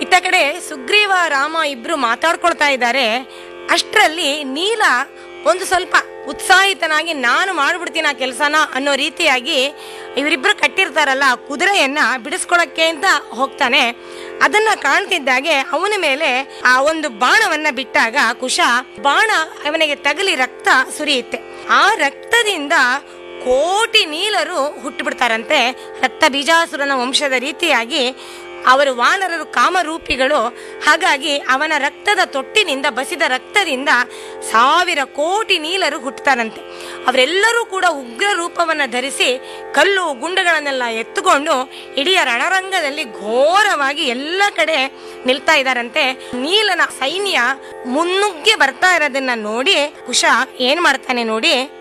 ಇತ್ತ ಕಡೆ ಸುಗ್ರೀವ ರಾಮ ಇಬ್ರು ಮಾತಾಡ್ಕೊಳ್ತಾ ಇದ್ದಾರೆ ಅಷ್ಟರಲ್ಲಿ ನೀಲ ಒಂದು ಸ್ವಲ್ಪ ಉತ್ಸಾಹಿತನಾಗಿ ನಾನು ಮಾಡ್ಬಿಡ್ತೀನಿ ಆ ಕೆಲಸನ ಅನ್ನೋ ರೀತಿಯಾಗಿ ಇವರಿಬ್ರು ಕಟ್ಟಿರ್ತಾರಲ್ಲ ಆ ಕುದುರೆಯನ್ನ ಬಿಡಿಸ್ಕೊಳಕ್ಕೆ ಅಂತ ಹೋಗ್ತಾನೆ ಅದನ್ನ ಕಾಣ್ತಿದ್ದಾಗೆ ಅವನ ಮೇಲೆ ಆ ಒಂದು ಬಾಣವನ್ನ ಬಿಟ್ಟಾಗ ಕುಶ ಬಾಣ ಅವನಿಗೆ ತಗಲಿ ರಕ್ತ ಸುರಿಯುತ್ತೆ ಆ ರಕ್ತದಿಂದ ಕೋಟಿ ನೀಲರು ಹುಟ್ಟುಬಿಡ್ತಾರಂತೆ ರಕ್ತ ಬೀಜಾಸುರನ ವಂಶದ ರೀತಿಯಾಗಿ ಅವರು ವಾನರರು ಕಾಮರೂಪಿಗಳು ಹಾಗಾಗಿ ಅವನ ರಕ್ತದ ತೊಟ್ಟಿನಿಂದ ಬಸಿದ ರಕ್ತದಿಂದ ಸಾವಿರ ಕೋಟಿ ನೀಲರು ಹುಟ್ಟುತ್ತಾರಂತೆ ಅವರೆಲ್ಲರೂ ಕೂಡ ಉಗ್ರ ರೂಪವನ್ನು ಧರಿಸಿ ಕಲ್ಲು ಗುಂಡುಗಳನ್ನೆಲ್ಲ ಎತ್ತುಕೊಂಡು ಇಡೀ ರಣರಂಗದಲ್ಲಿ ಘೋರವಾಗಿ ಎಲ್ಲ ಕಡೆ ನಿಲ್ತಾ ಇದ್ದಾರಂತೆ ನೀಲನ ಸೈನ್ಯ ಮುನ್ನುಗ್ಗಿ ಬರ್ತಾ ಇರೋದನ್ನ ನೋಡಿ ಕುಶ ಏನ್ ಮಾಡ್ತಾನೆ ನೋಡಿ